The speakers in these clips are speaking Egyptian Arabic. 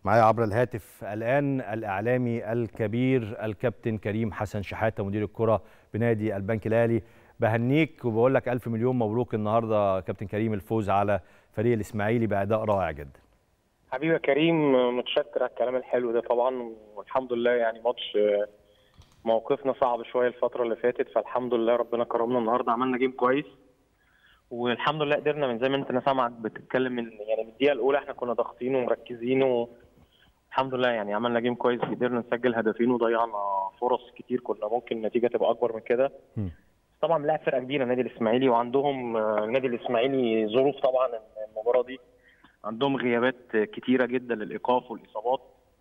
معايا عبر الهاتف الآن الإعلامي الكبير الكابتن كريم حسن شحاتة مدير الكرة بنادي البنك الأهلي بهنيك وبقول لك ألف مليون مبروك النهاردة كابتن كريم الفوز على فريق الإسماعيلي بأداء رائع جدا حبيبي يا كريم متشكر على الكلام الحلو ده طبعا والحمد لله يعني ماتش موقفنا صعب شويه الفتره اللي فاتت فالحمد لله ربنا كرمنا النهارده عملنا جيم كويس والحمد لله قدرنا من زي ما انت انا سامعك بتتكلم من يعني من الدقيقه الاولى احنا كنا ضاغطين ومركزين والحمد لله يعني عملنا جيم كويس قدرنا نسجل هدفين وضيعنا فرص كتير كنا ممكن النتيجه تبقى اكبر من كده طبعا لاعب فرقه كبيره النادي الاسماعيلي وعندهم النادي الاسماعيلي ظروف طبعا المباراه دي عندهم غيابات كتيره جدا للايقاف والاصابات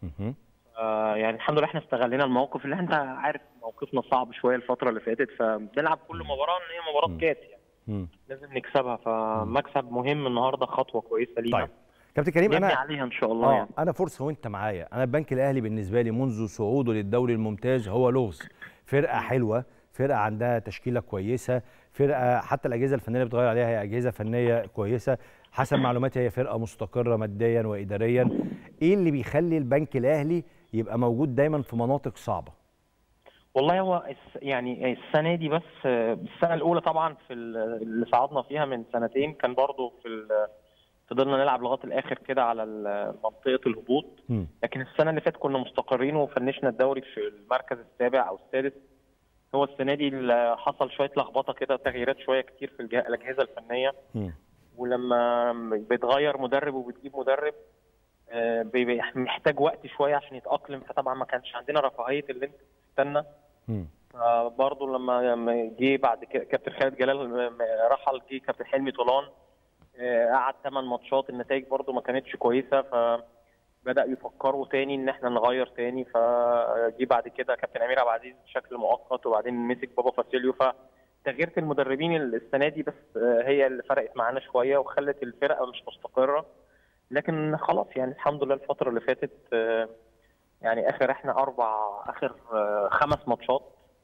آه يعني الحمد لله احنا استغلينا الموقف اللي انت عارف موقفنا صعب شويه الفتره اللي فاتت فبنلعب كل مباراه ان هي مباراه كاس يعني مم. لازم نكسبها فمكسب مهم النهارده خطوه كويسه لينا طيب كابتن كريم نبني أنا عليها ان شاء الله اه يعني انا فرصه وانت معايا انا البنك الاهلي بالنسبه لي منذ صعوده للدوري الممتاز هو لغز فرقه حلوه فرقه عندها تشكيله كويسه فرقه حتى الاجهزه الفنيه اللي بتغير عليها هي اجهزه فنيه كويسه حسب معلوماتي هي فرقه مستقره ماديا واداريا ايه اللي بيخلي البنك الاهلي يبقى موجود دايما في مناطق صعبه والله هو الس- يعني السنه دي بس آه، السنه الاولى طبعا في ال- اللي صعدنا فيها من سنتين كان برضو في ال- فضلنا نلعب لغايه الاخر كده على ال- منطقه الهبوط مم. لكن السنه اللي فاتت كنا مستقرين وفنشنا الدوري في المركز السابع او السادس هو السنه دي اللي حصل شويه لخبطه كده تغييرات شويه كتير في الجه- الاجهزه الفنيه مم. ولما بتغير مدرب وبتجيب مدرب آه، بيبقى محتاج وقت شويه عشان يتاقلم فطبعا ما كانش عندنا رفاهيه اللي انت تستنى مم. برضه لما لما جه بعد كده كابتن خالد جلال م- م- رحل جه كابتن حلمي طولان آه، قعد ثمان ماتشات النتائج برضه ما كانتش كويسه فبدا يفكروا تاني ان احنا نغير تاني فجي بعد كده كابتن امير عبد العزيز بشكل مؤقت وبعدين مسك بابا فاسيليو فتغيير المدربين السنه دي بس آه، هي اللي فرقت معانا شويه وخلت الفرقه مش مستقره لكن خلاص يعني الحمد لله الفتره اللي فاتت آه، يعني اخر احنا اربع اخر آه، خمس ماتشات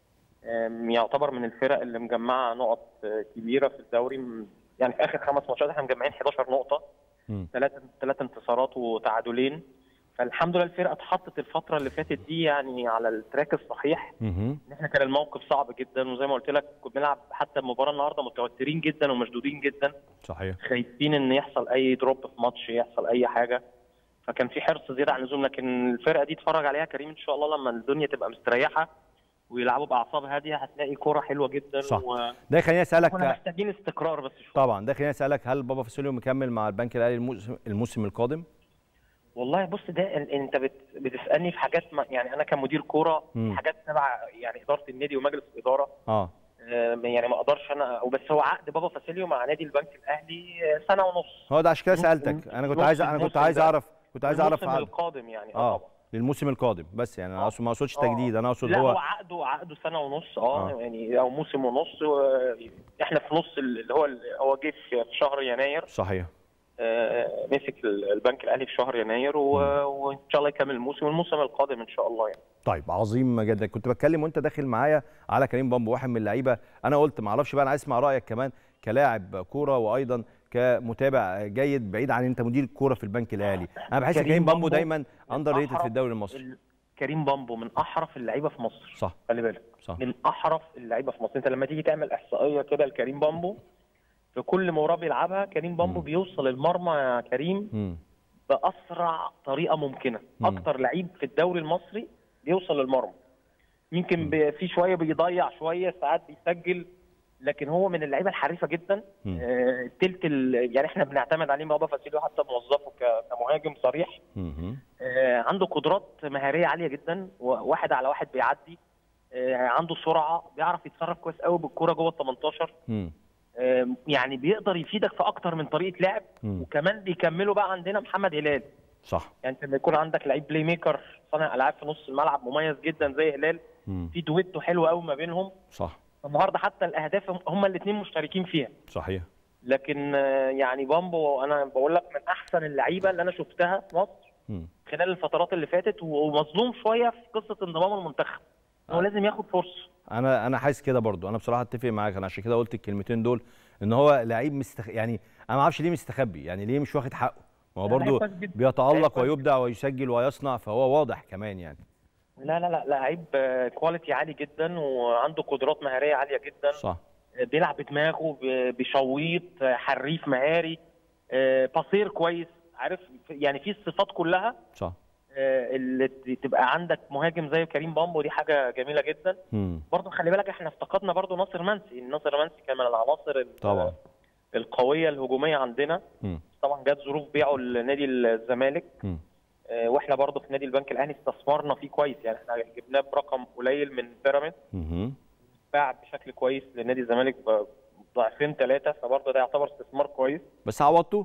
آم، يعتبر من الفرق اللي مجمعه نقط آه، كبيره في الدوري م- يعني في اخر خمس ماتشات احنا مجمعين 11 نقطه مم. ثلاث ثلاث انتصارات وتعادلين فالحمد لله الفرقه اتحطت الفتره اللي فاتت دي يعني على التراك الصحيح مهم. ان احنا كان الموقف صعب جدا وزي ما قلت لك كنا بنلعب حتى المباراه النهارده متوترين جدا ومشدودين جدا صحيح خايفين ان يحصل اي دروب في ماتش يحصل اي حاجه فكان في حرص زياده عن اللزوم لكن الفرقه دي اتفرج عليها كريم ان شاء الله لما الدنيا تبقى مستريحه ويلعبوا باعصاب هاديه هتلاقي كوره حلوه جدا صح. و... ده يخليني اسالك كنا محتاجين استقرار بس شويه طبعا ده خليني اسالك هل بابا فاسيليو مكمل مع البنك الاهلي الموسم, الموسم القادم والله بص ده ال- انت بت... بتسالني في حاجات ما... يعني انا كمدير كوره مم. في حاجات تبع يعني اداره النادي ومجلس الاداره اه آه، يعني ما اقدرش انا وبس هو عقد بابا فاسيليو مع نادي البنك الاهلي آه، سنه ونص هو ده عشان كده نص- سالتك انا كنت نص عايز انا كنت الموسم عايز ده. اعرف كنت عايز اعرف الموسم عقد القادم يعني اه اه طبعا للموسم القادم بس يعني انا آه. اقصد ما اقصدش آه. تجديد انا اقصد لا هو هو عقده عقده سنه ونص اه, آه. يعني او موسم ونص و- احنا في نص اللي هو هو جه في في شهر يناير صحيح آه، مسك البنك الاهلي في شهر يناير و... وان شاء الله يكمل الموسم والموسم القادم ان شاء الله يعني طيب عظيم جدا كنت بتكلم وانت داخل معايا على كريم بامبو واحد من اللعيبه انا قلت ما اعرفش بقى انا عايز اسمع رايك كمان كلاعب كوره وايضا كمتابع جيد بعيد عن انت مدير كوره في البنك الاهلي انا بحس كريم كريم بامبو بامبو دايما اندر ريتد أحرف في الدوري المصري ال- كريم بامبو من احرف اللعيبه في مصر صح خلي بالك صح من احرف اللعيبه في مصر انت لما تيجي تعمل احصائيه كده لكريم بامبو في كل مباراه بيلعبها كريم بامبو مم. بيوصل المرمى يا كريم امم باسرع طريقه ممكنه مم. اكتر لعيب في الدوري المصري بيوصل للمرمى يمكن ب- في شويه بيضيع شويه ساعات بيسجل لكن هو من اللعيبه الحريفه جدا مم. آه، التلت ال- يعني احنا بنعتمد عليه بابا فاسيليو حتى موظفه ك- كمهاجم صريح امم آه، عنده قدرات مهاريه عاليه جدا واحد على واحد بيعدي آه، عنده سرعه بيعرف يتصرف كويس قوي بالكوره جوه ال 18 امم آه، يعني بيقدر يفيدك في اكتر من طريقه لعب مم. وكمان بيكملوا بقى عندنا محمد هلال صح يعني انت لما يكون عندك لعيب بلاي ميكر صانع العاب في نص الملعب مميز جدا زي هلال امم في دويتو حلو قوي ما بينهم صح النهارده حتى الاهداف هم- هما الاثنين مشتركين فيها صحيح لكن آه، يعني بامبو انا بقول لك من احسن اللعيبه اللي انا شفتها في مصر مم. خلال الفترات اللي فاتت ومظلوم شويه في قصه انضمام المنتخب هو آه. لازم ياخد فرصه انا انا حاسس كده برضو انا بصراحه اتفق معاك انا عشان كده قلت الكلمتين دول ان هو لعيب مستخ... يعني انا ما اعرفش ليه مستخبي يعني ليه مش واخد حقه هو لا، لعيب برضه كويس جدا. بيتالق لعيب كويس ويبدع ويسجل ويصنع فهو واضح كمان يعني لا لا لا لعيب آه، كواليتي عالي جدا وعنده قدرات مهاريه عاليه جدا صح آه، بيلعب بدماغه ب- بيشويط آه، حريف مهاري آه، باسير كويس عارف يعني في الصفات كلها صح آه، اللي ت- تبقى عندك مهاجم زي كريم بامبو دي حاجه جميله جدا مم. برضه خلي بالك احنا افتقدنا برضه ناصر منسي ناصر منسي كان من العناصر ال- طبعا القويه الهجوميه عندنا مم. طبعا جت ظروف بيعه لنادي الزمالك مم. آه، واحنا برضه في نادي البنك الاهلي استثمرنا فيه كويس يعني احنا جبناه برقم قليل من بيراميدز مهم. باع بشكل كويس لنادي الزمالك ضعفين ثلاثه فبرضه ده يعتبر استثمار كويس بس عوضته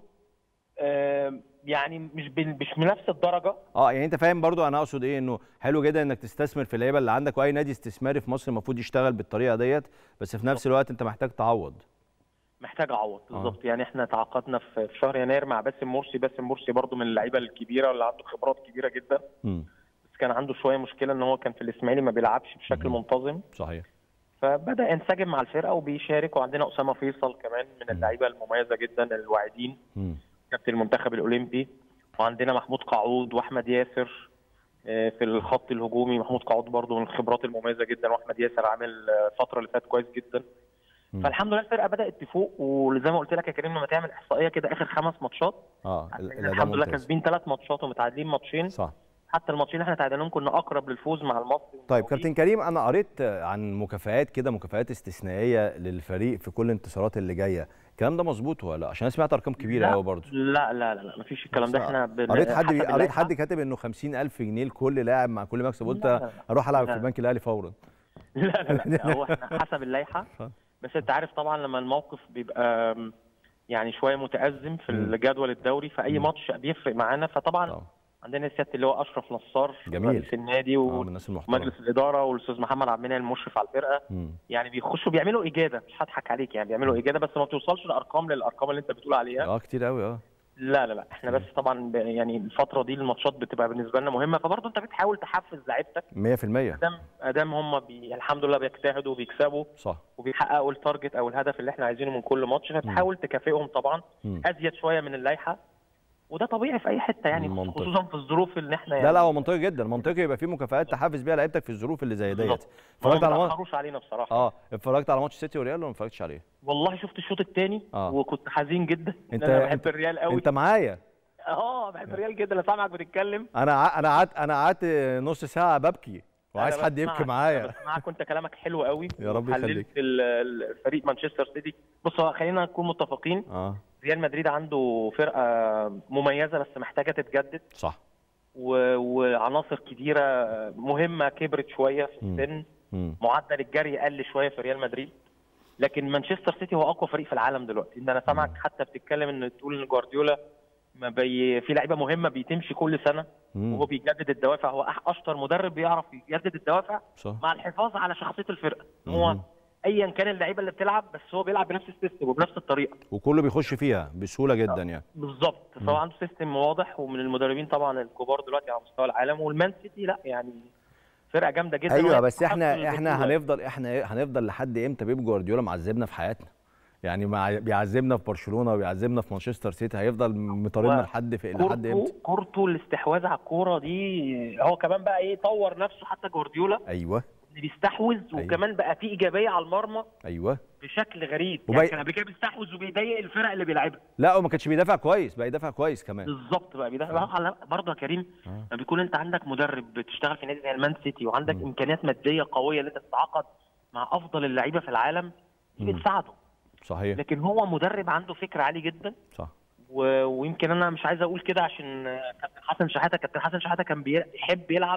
آه، يعني مش بال- مش بنفس الدرجه اه يعني انت فاهم برضو انا اقصد ايه انه حلو جدا انك تستثمر في اللعيبه اللي عندك واي نادي استثماري في مصر المفروض يشتغل بالطريقه ديت بس في نفس الوقت انت محتاج تعوض محتاج اعوض بالظبط يعني احنا تعاقدنا في في شهر يناير مع باسم مرسي باسم مرسي برضه من اللعيبه الكبيره اللي عنده خبرات كبيره جدا امم بس كان عنده شويه مشكله ان هو كان في الاسماعيلي ما بيلعبش بشكل مم. منتظم صحيح فبدا ينسجم مع الفرقه وبيشارك وعندنا اسامه فيصل كمان من اللعيبه المميزه جدا الواعدين امم كابتن المنتخب الاولمبي وعندنا محمود قعود واحمد ياسر آه، في الخط الهجومي محمود قعود برضه من الخبرات المميزه جدا واحمد ياسر عامل آه، الفتره اللي فاتت كويس جدا مم. فالحمد لله الفرقه بدات تفوق وزي ما قلت لك يا كريم لما تعمل احصائيه كده اخر خمس ماتشات اه ال- هتلاقينا الاداء الحمد لله ممتاز كاسبين ثلاث ماتشات ومتعادلين ماتشين صح حتى الماتشين اللي احنا تعادلناهم كنا اقرب للفوز مع المصري طيب كابتن كريم انا قريت عن مكافآت كده مكافآت استثنائيه للفريق في كل الانتصارات اللي جايه الكلام ده مظبوط ولا لا عشان أنا سمعت ارقام كبيره لا، قوي برضه لا لا لا, لا مفيش الكلام ده احنا بن... قريت حد حسب قريت اللائحة. حد كاتب انه 50000 جنيه لكل لاعب مع كل مكسب قلت لا، لا، لا. اروح العب لا. في البنك الاهلي فورا لا لا لا هو احنا حسب اللائحه آه. بس انت عارف طبعا لما الموقف بيبقى أم، يعني شويه متازم في مم. الجدول الدوري فاي مم. ماتش بيفرق معانا فطبعا طبعا عندنا سياده اللي هو اشرف نصار جميل. رئيس النادي اه من الناس المحترمه ومجلس الاداره والاستاذ محمد عبد المنعم المشرف على الفرقه مم. يعني بيخشوا بيعملوا اجاده مش هضحك عليك يعني بيعملوا اجاده بس ما بتوصلش لارقام للارقام اللي انت بتقول عليها اه كتير قوي اه لا لا لا احنا بس طبعا ب- يعني الفتره دي الماتشات بتبقى بالنسبه لنا مهمه فبرضه انت بتحاول تحفز لعيبتك 100% ادام ادام هم بي... الحمد لله بيجتهدوا وبيكسبوا صح وبيحققوا التارجت او الهدف اللي احنا عايزينه من كل ماتش فتحاول تكافئهم طبعا مم. ازيد شويه من اللائحه وده طبيعي في اي حته يعني منطقي. خصوصا في الظروف اللي احنا يعني لا لا هو منطقي جدا منطقي يبقى في مكافآت تحفز بيها لعيبتك في الظروف اللي زي ديت بالظبط. اتفرجت ما على ماتش تاخروش علينا بصراحه اه اتفرجت على ماتش سيتي وريال ولا ما اتفرجتش عليه والله شفت الشوط الثاني آه. وكنت حزين جدا إن انت انا بحب انت الريال قوي انت معايا اه بحب الريال جدا انا سامعك بتتكلم انا ع- انا قعدت انا قعدت نص ساعه ببكي وعايز أنا حد يبكي بسمعك- أنا معايا بسمعك وانت كلامك حلو قوي يا رب وحللت يخليك. ال- ال- الفريق مانشستر سيتي بص هو خلينا نكون متفقين اه ريال مدريد عنده فرقه مميزه بس محتاجه تتجدد صح و... وعناصر كتيره مهمه كبرت شويه في مم. السن مم. معدل الجري قل شويه في ريال مدريد لكن مانشستر سيتي هو اقوى فريق في العالم دلوقتي ان انا سامعك حتى بتتكلم ان تقول ان جوارديولا ما بي... في لعيبه مهمه بيتمشي كل سنه مم. وهو بيجدد الدوافع هو أح- اشطر مدرب بيعرف يجدد الدوافع صح مع الحفاظ على شخصيه الفرقه هو مم. ايا كان اللعيبه اللي بتلعب بس هو بيلعب بنفس السيستم وبنفس الطريقه وكله بيخش فيها بسهوله جدا يعني بالظبط فهو عنده سيستم واضح ومن المدربين طبعا الكبار دلوقتي على مستوى العالم والمان سيتي لا يعني فرقه جامده جدا ايوه وهي بس تستحق احنا احنا البطولة. هنفضل احنا إيه؟ هنفضل لحد امتى بيب جوارديولا معذبنا في حياتنا يعني مع بيعذبنا في برشلونه وبيعذبنا في مانشستر سيتي هيفضل مطاردنا و- لحد في لحد كورته امتى كورته الاستحواذ على الكوره دي هو كمان بقى ايه طور نفسه حتى جوارديولا ايوه اللي بيستحوذ أيوة. وكمان بقى فيه ايجابيه على المرمى ايوه بشكل غريب وبي- يعني كان قبل كده بيستحوذ وبيضايق الفرق اللي بيلعبها لا وما كانش بيدافع كويس بقى يدافع كويس كمان بالظبط بقى بيدافع على برضه يا كريم آه. لما بيكون انت عندك مدرب بتشتغل في نادي زي المان سيتي وعندك مم. امكانيات ماديه قويه ان انت تتعاقد مع افضل اللعيبه في العالم دي مم. بتساعده صحيح لكن هو مدرب عنده فكر عالي جدا صح و... ويمكن انا مش عايز اقول كده عشان آه، كابتن حسن شحاته كابتن حسن شحاته كان بيحب يلعب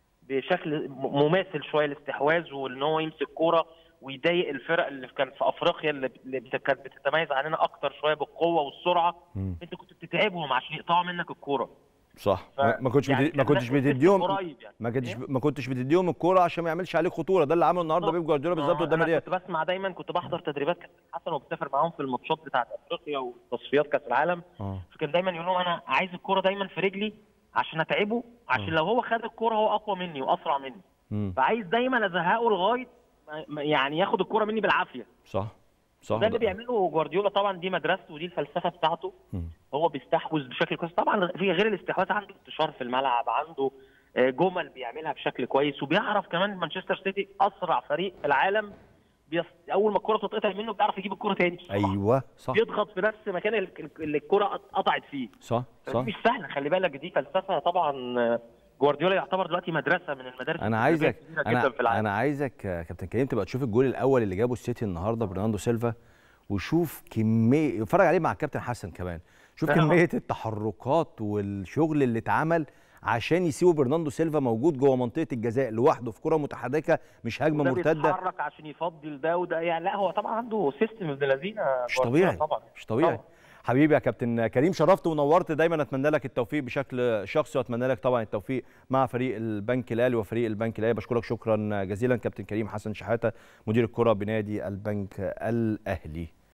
بشكل م- مماثل شويه الاستحواذ وان هو يمسك كوره ويضايق الفرق اللي كان في افريقيا اللي اللي بت- كانت بتتميز عننا اكتر شويه بالقوه والسرعه مم. انت كنت بتتعبهم عشان يقطعوا منك الكوره صح ف- ما ما كنتش يعني بت- ما كان كنتش نفس بتديهم قريب يعني ما كنتش إيه؟ ما كنتش بتديهم الكوره عشان ما يعملش عليك خطوره ده اللي عمله النهارده بيب جوارديولا بالظبط آه، قدام انا الريال كنت بسمع دايما كنت بحضر تدريبات كابتن حسن وبسافر معاهم في الماتشات بتاعت افريقيا وتصفيات كاس العالم اه فكان دايما يقول لهم انا عايز الكوره دايما في رجلي عشان اتعبه عشان لو هو خد الكوره هو اقوى مني واسرع مني مم. فعايز دايما ازهقه لغايه ما- ما- يعني ياخد الكوره مني بالعافيه صح صح ده اللي ده. بيعمله جوارديولا طبعا دي مدرسته ودي الفلسفه بتاعته مم. هو بيستحوذ بشكل كويس طبعا في غير الاستحواذ عنده انتشار في الملعب عنده آه، جمل بيعملها بشكل كويس وبيعرف كمان مانشستر سيتي اسرع فريق في العالم بيص... اول ما الكره بتتقطع منه بيعرف يجيب الكره تاني بسرعة. ايوه صح بيضغط في نفس مكان ال- اللي الكره قطعت فيه صح دي صح مش سهله خلي بالك دي فلسفه طبعا آه، جوارديولا يعتبر دلوقتي مدرسه من المدارس انا عايزك الكبيرة انا جدا في العالم انا عايزك يا كابتن كريم تبقى تشوف الجول الاول اللي جابه السيتي النهارده برناردو سيلفا وشوف كميه اتفرج عليه مع الكابتن حسن كمان شوف آه. كميه التحركات والشغل اللي اتعمل عشان يسيبوا برناردو سيلفا موجود جوه منطقه الجزاء لوحده في كره متحركه مش هجمه وده مرتده بيتحرك عشان يفضي ده وده يعني لا هو طبعا عنده سيستم ابن لذينه مش جوارديولا طبيعي طبعا مش طبيعي طبعا. حبيبي يا كابتن كريم شرفت ونورت دايما اتمنى لك التوفيق بشكل شخصي واتمنى لك طبعا التوفيق مع فريق البنك الاهلي وفريق البنك الاهلي بشكرك شكرا جزيلا كابتن كريم حسن شحاته مدير الكره بنادي البنك الاهلي